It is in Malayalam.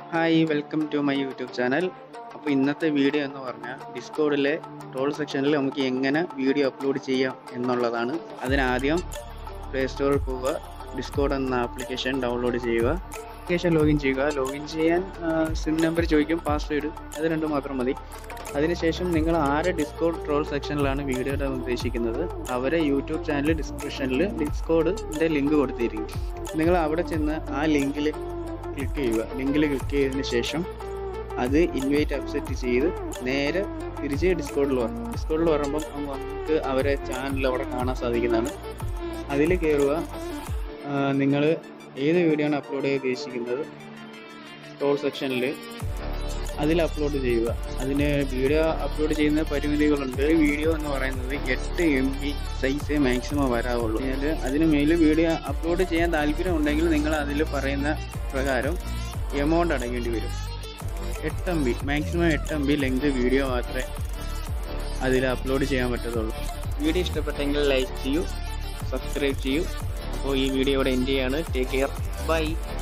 hi welcome to my YouTube channel അപ്പോൾ ഇന്നത്തെ വീഡിയോ എന്ന് പറഞ്ഞാൽ ഡിസ്കോഡിലെ റോൾ സെക്ഷനിൽ നമുക്ക് എങ്ങനെ വീഡിയോ അപ്ലോഡ് ചെയ്യാം എന്നുള്ളതാണ് അതിനാദ്യം പ്ലേ സ്റ്റോറിൽ പോവുക ഡിസ്കോഡ് എന്ന ആപ്ലിക്കേഷൻ ഡൗൺലോഡ് ചെയ്യുക ആപ്ലിക്കേഷൻ ലോഗിൻ ചെയ്യുക ലോഗിൻ ചെയ്യാൻ സിം നമ്പർ ചോദിക്കും പാസ്വേഡ് അത് രണ്ടും മാത്രം മതി അതിനുശേഷം നിങ്ങൾ ആരെ ഡിസ്കോഡ് ട്രോൾ സെക്ഷനിലാണ് വീഡിയോ ഇടാൻ ഉദ്ദേശിക്കുന്നത് അവരെ യൂട്യൂബ് ചാനൽ ഡിസ്ക്രിപ്ഷനിൽ ഡിസ്കോഡിൻ്റെ ലിങ്ക് കൊടുത്തിരിക്കും നിങ്ങൾ അവിടെ ചെന്ന് ആ ലിങ്കിൽ ക്ലിക്ക് ചെയ്യുക ലിങ്കിൽ ക്ലിക്ക് ചെയ്തതിന് ശേഷം അത് ഇൻവൈറ്റ് അക്സെപ്റ്റ് ചെയ്ത് നേരെ തിരിച്ച് ഡിസ്കോഡിൽ വരണം ഡിസ്കോഡിൽ വരുമ്പം നമുക്ക് അവരെ ചാനൽ അവിടെ കാണാൻ സാധിക്കുന്നതാണ് അതിൽ കയറുക നിങ്ങൾ ഏത് വീഡിയോ ആണ് അപ്ലോഡ് ചെയ്യാൻ ഉദ്ദേശിക്കുന്നത് ടോൾ സെക്ഷനിൽ അതിൽ അപ്ലോഡ് ചെയ്യുക അതിന് വീഡിയോ അപ്ലോഡ് ചെയ്യുന്ന പരിമിതികളുണ്ട് വീഡിയോ എന്ന് പറയുന്നത് എട്ട് എം ബി സൈസ് മാക്സിമം വരാവുള്ളൂ അതിൽ അതിന് മേലിൽ വീഡിയോ അപ്ലോഡ് ചെയ്യാൻ താല്പര്യം ഉണ്ടെങ്കിൽ നിങ്ങൾ അതിൽ പറയുന്ന പ്രകാരം എമൗണ്ട് അടയ്ക്കേണ്ടി വരും എട്ട് എം ബി മാക്സിമം എട്ട് എം ബി ലെങ്ത് വീഡിയോ മാത്രമേ അതിൽ അപ്ലോഡ് ചെയ്യാൻ പറ്റത്തുള്ളൂ വീഡിയോ ഇഷ്ടപ്പെട്ടെങ്കിൽ ലൈക്ക് ചെയ്യൂ സബ്സ്ക്രൈബ് ചെയ്യൂ അപ്പോൾ ഈ വീഡിയോ ഇവിടെ എൻഡ് ചെയ്യാണ് ടേക്ക് കെയർ ബൈ